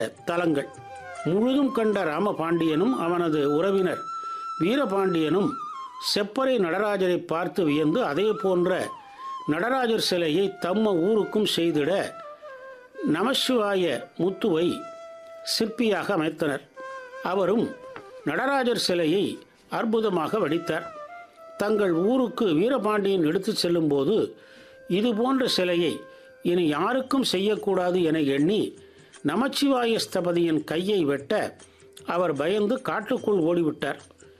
தலங்கள் முழுதும் கண்ட ராமபாண்டியனும் அவனது உறவினர் வீரபாண்டியனும் செப்பறை நடராஜரை பார்த்து வியந்து அதே போன்ற நடராஜர் சிலையை தம்ம ஊருக்கும் செய்திட நமசிவாய முத்துவை சிற்பியாக அமைத்தனர் அவரும் நடராஜர் சிலையை அற்புதமாக வடித்தார் தங்கள் ஊருக்கு வீரபாண்டியன் எடுத்துச் செல்லும்போது இது போன்ற சிலையை இனி யாருக்கும் செய்யக்கூடாது என எண்ணி நமச்சிவாய ஸ்தபதியின் கையை வெட்ட அவர் பயந்து காட்டுக்குள் ஓடிவிட்டார்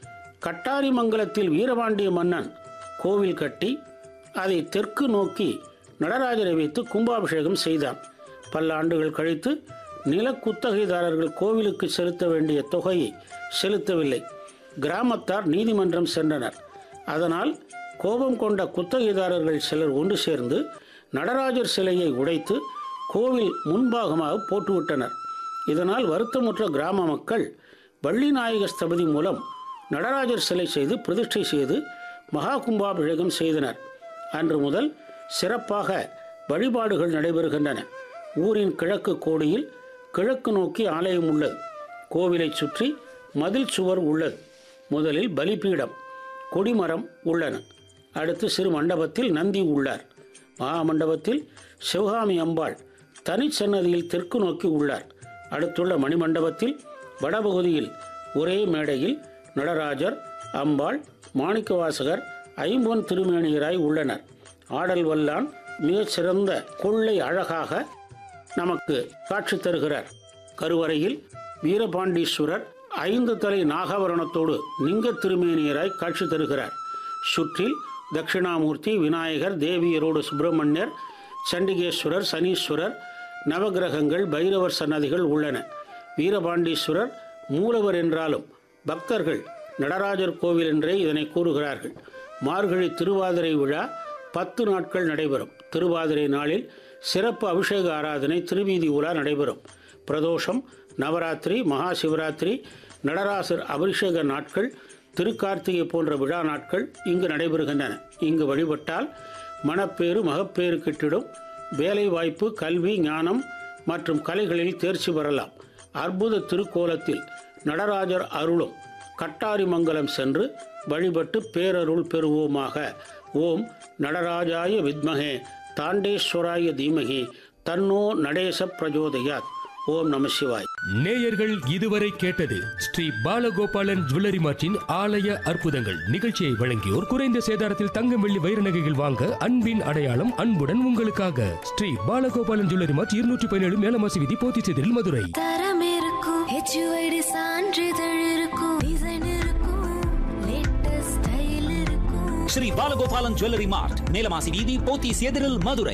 கட்டாரிமங்கலத்தில் வீரபாண்டிய மன்னன் கோவில் கட்டி அதை தெற்கு நோக்கி நடராஜரை வைத்து கும்பாபிஷேகம் செய்தான் பல ஆண்டுகள் கழித்து நிலக்குத்தகைதாரர்கள் கோவிலுக்கு செலுத்த வேண்டிய தொகையை செலுத்தவில்லை கிராமத்தார் நீதிமன்றம் சென்றனர் அதனால் கோபம் கொண்ட குத்தகைதாரர்கள் சிலர் ஒன்று சேர்ந்து நடராஜர் சிலையை உடைத்து கோவில் முன்பாகமாக போட்டுவிட்டனர் இதனால் வருத்தமுற்ற கிராம மக்கள் வள்ளிநாயக ஸ்தபதி மூலம் நடராஜர் சிலை செய்து பிரதிஷ்டை செய்து மகா கும்பாபிஷேகம் செய்தனர் அன்று முதல் சிறப்பாக வழிபாடுகள் நடைபெறுகின்றன ஊரின் கிழக்கு கோடியில் கிழக்கு நோக்கி ஆலயம் உள்ளது கோவிலை சுற்றி மதில் சுவர் உள்ளது முதலில் பலிபீடம் கொடிமரம் உள்ளன அடுத்து சிறு மண்டபத்தில் நந்தி உள்ளார் மகா மண்டபத்தில் சிவகாமி அம்பாள் தனிச்சன்னதியில் தெற்கு நோக்கி உள்ளார் அடுத்துள்ள மணிமண்டபத்தில் வடபகுதியில் ஒரே மேடையில் நடராஜர் அம்பாள் மாணிக்கவாசகர் ஐம்பொன் திருமேனியராய் உள்ளனர் ஆடல் வல்லான் மிகச் சிறந்த கொள்ளை அழகாக நமக்கு காட்சி தருகிறார் கருவறையில் வீரபாண்டீஸ்வரர் ஐந்து தலை நாகாபரணத்தோடு லிங்க திருமேனியராய் காட்சி தருகிறார் சுற்றில் தட்சிணாமூர்த்தி விநாயகர் தேவியரோடு சுப்பிரமணியர் சண்டிகேஸ்வரர் சனீஸ்வரர் நவகிரகங்கள் பைரவர் சன்னதிகள் உள்ளன வீரபாண்டீஸ்வரர் மூலவர் என்றாலும் பக்தர்கள் நடராஜர் கோவில் என்றே இதனை கூறுகிறார்கள் மார்கழி திருவாதிரை விழா பத்து நாட்கள் நடைபெறும் திருவாதிரை நாளில் சிறப்பு அபிஷேக ஆராதனை திருவீதி உலா நடைபெறும் பிரதோஷம் நவராத்திரி மகா சிவராத்திரி நடராசர் அபிஷேக நாட்கள் திருக்கார்த்திகை போன்ற விழா நாட்கள் இங்கு நடைபெறுகின்றன இங்கு வழிபட்டால் மணப்பேறு மகப்பேறு கிட்டிடும் வேலை வாய்ப்பு கல்வி ஞானம் மற்றும் கலைகளில் தேர்ச்சி பெறலாம் அற்புத திருக்கோலத்தில் நடராஜர் அருளும் கட்டாரிமங்கலம் சென்று வழிபட்டு பேரருள் பெறுவோமாக ஓம் நடராஜாய வித்மகே தாண்டேஸ்வராய தீமகி தன்னோ நடேச பிரஜோதயாத் ஓம் நம சிவாய் நேயர்கள் இதுவரை கேட்டது ஸ்ரீ பாலகோபாலன் ஜுவல்லரி மார்ட்டின் ஆலய அற்புதங்கள் நிகழ்ச்சியை வழங்கியோர் குறைந்த சேதாரத்தில் தங்கம் வெள்ளி வைர நகைகள் வாங்க அன்பின் அடையாளம் அன்புடன் உங்களுக்காக ஸ்ரீ பாலகோபாலன் ஜுவல்லரி மார்ட் இருநூற்றி பதினேழு மேலமாசி விதி போத்திச்செதில் மதுரை தரம் இருக்கும் ஹெச்யூஐடி சான்றிதழ் இருக்கும் டிசைன் இருக்கும் லேட்டஸ்ட் ஸ்டைல் இருக்கும் ஸ்ரீ பாலகோபாலன் ஜுவல்லரி மார்ட் நீலமாசி வீதி போத்தீஸ் எதிரில் மதுரை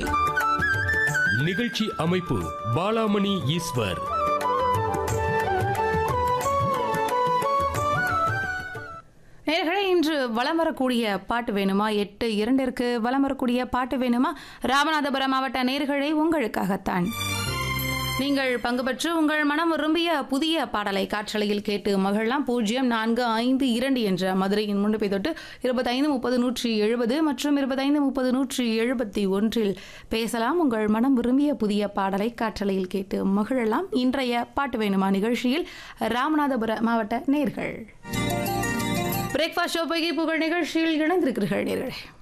நிகழ்ச்சி அமைப்பு பாலாமணி ஈஸ்வர் நேர்களே இன்று வலம் வரக்கூடிய பாட்டு வேணுமா எட்டு இரண்டிற்கு வலம் வரக்கூடிய பாட்டு வேணுமா ராமநாதபுரம் மாவட்ட நேர்களை உங்களுக்காகத்தான் நீங்கள் பங்கு பெற்று உங்கள் மனம் விரும்பிய புதிய பாடலை காற்றலையில் கேட்டு மகிழலாம் பூஜ்ஜியம் நான்கு ஐந்து இரண்டு என்ற மதுரையின் முன்னுப்பை தொட்டு இருபத்தைந்து முப்பது நூற்றி எழுபது மற்றும் இருபத்தைந்து முப்பது நூற்றி எழுபத்தி ஒன்றில் பேசலாம் உங்கள் மனம் விரும்பிய புதிய பாடலை காற்றலையில் கேட்டு மகிழலாம் இன்றைய பாட்டு வேணுமா நிகழ்ச்சியில் ராமநாதபுர மாவட்ட நேர்கள் பிரேக்ஃபாஸ்ட் ஷோ பகை புகழ் நிகழ்ச்சியில் இணைந்திருக்கிறீர்கள் நேர்களே